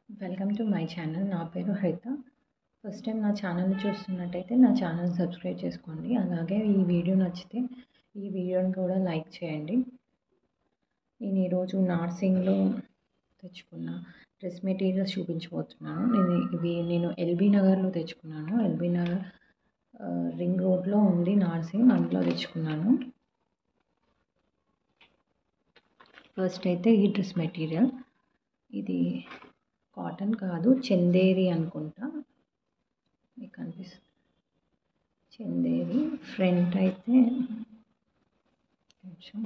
welcome to my channel నా పేరు హరిత ఫస్ట్ టైం నా ఛానల్ చూస్తున్నట్టయితే నా ఛానల్ సబ్స్క్రైబ్ చేసుకోండి అలాగే ఈ వీడియో నచ్చితే ఈ వీడియోని కూడా లైక్ చేయండి నేను ఈరోజు నార్సింగ్లో తెచ్చుకున్న డ్రెస్ మెటీరియల్స్ చూపించబోతున్నాను నేను ఇవి నేను ఎల్బీ నగర్లో తెచ్చుకున్నాను ఎల్బీ నగర్ ఆ, రింగ్ రోడ్లో ఉంది నార్సింగ్ అందులో తెచ్చుకున్నాను ఫస్ట్ అయితే ఈ డ్రెస్ మెటీరియల్ ఇది కాటన్ కాదు చందేరి అనుకుంటా మీకు కనిపిస్తుంది చందేరి ఫ్రంట్ అయితే కొంచెం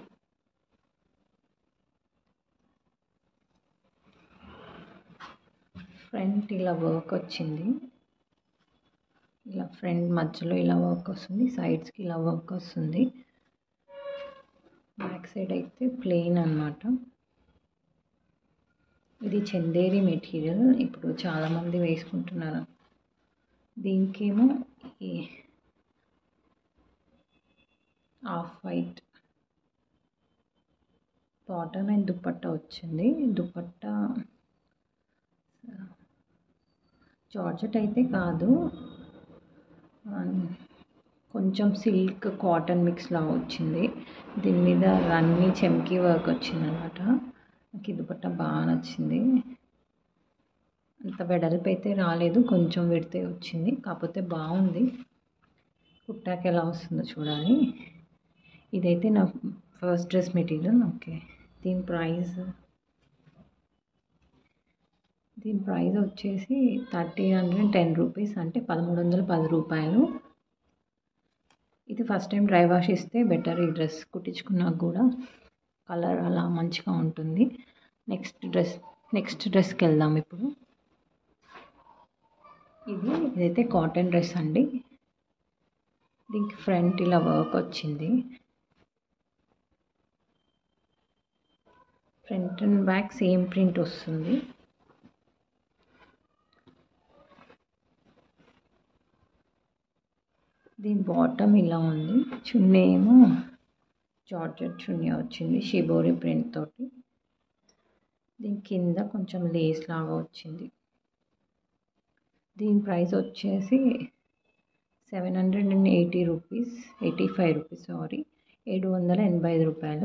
ఫ్రంట్ ఇలా వర్క్ వచ్చింది ఇలా ఫ్రంట్ మధ్యలో ఇలా వర్క్ వస్తుంది సైడ్స్కి ఇలా వర్క్ వస్తుంది బ్యాక్ సైడ్ అయితే ప్లెయిన్ అన్నమాట ఇది చందేరి మెటీరియల్ ఇప్పుడు చాలామంది వేసుకుంటున్నారు దీనికేమో ఈ off white bottom and dupatta వచ్చింది దుపట్టా జార్జెట్ అయితే కాదు ఆ, కొంచెం సిల్క్ కాటన్ మిక్స్లా వచ్చింది దీని మీద రన్నీ చెమ్కీ వర్క్ వచ్చింది అనమాట నాకు ఈ దుపట్టా బాగా నచ్చింది అంత వెడల్పు అయితే రాలేదు కొంచెం విడితే వచ్చింది కాకపోతే బాగుంది కుట్టాక ఎలా వస్తుందో చూడాలి ఇదైతే నా ఫస్ట్ డ్రెస్ మెటీరియల్ ఓకే దీని ప్రైస్ దీని ప్రైస్ వచ్చేసి థర్టీన్ హండ్రెడ్ టెన్ రూపీస్ అంటే పదమూడు వందల పది రూపాయలు ఇది ఫస్ట్ టైం డ్రై వాష్ ఇస్తే బెటర్ ఈ డ్రెస్ కుట్టించుకున్నాక కూడా కలర్ అలా మంచిగా ఉంటుంది నెక్స్ట్ డ్రెస్ నెక్స్ట్ డ్రెస్కి వెళ్దాం ఇప్పుడు ఇది ఇదైతే కాటన్ డ్రెస్ అండి దీనికి ఫ్రంట్ ఇలా వర్క్ వచ్చింది front and back same print వస్తుంది దీని బాటమ్ ఇలా ఉంది చున్నీ ఏమో జార్జెట్ చున్నీ వచ్చింది షిబోరి ప్రింట్ తోటి దీని కింద కొంచెం లేస్ లాగా వచ్చింది దీని ప్రైస్ వచ్చేసి seven hundred and eighty rupees eighty five rupees sorry ఏడు వందల ఎనభై ఐదు రూపాయలు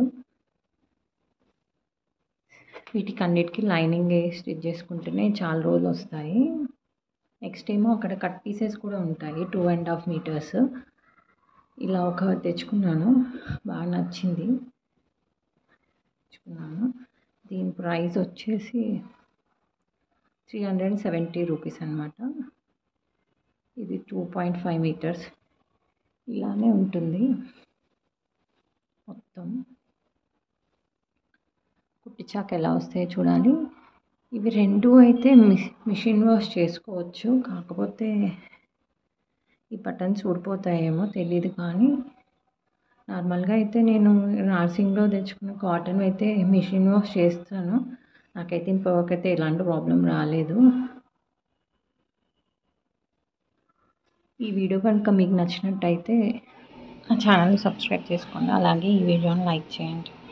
వీటికి అన్నిటికీ లైనింగ్ స్టిచ్ చేసుకుంటేనే చాలా రోజులు వస్తాయి నెక్స్ట్ ఏమో అక్కడ కట్ పీసెస్ కూడా ఉంటాయి టూ అండ్ హాఫ్ మీటర్స్ ఇలా ఒక తెచ్చుకున్నాను బాగా నచ్చింది తెచ్చుకున్నాను దీని ప్రైస్ వచ్చేసి three hundred and seventy rupees అనమాట ఇది టూ పాయింట్ ఫైవ్ మీటర్స్ ఇలానే ఉంటుంది మొత్తం కుట్టించాక ఎలా వస్తాయో చూడాలి ఇవి రెండు అయితే మిస్ మిషన్ వాష్ చేసుకోవచ్చు కాకపోతే ఈ బటన్స్ ఊడిపోతాయేమో తెలియదు కానీ నార్మల్గా అయితే నేను నార్సింగ్లో తెచ్చుకున్న కాటన్ అయితే మిషన్ వాష్ చేస్తాను నాకైతే ఇంతవరకు అయితే ఎలాంటి ప్రాబ్లం రాలేదు ఈ వీడియో కనుక మీకు నచ్చినట్టయితే నా ఛానల్ని సబ్స్క్రైబ్ చేసుకోండి అలాగే ఈ వీడియోని లైక్ చేయండి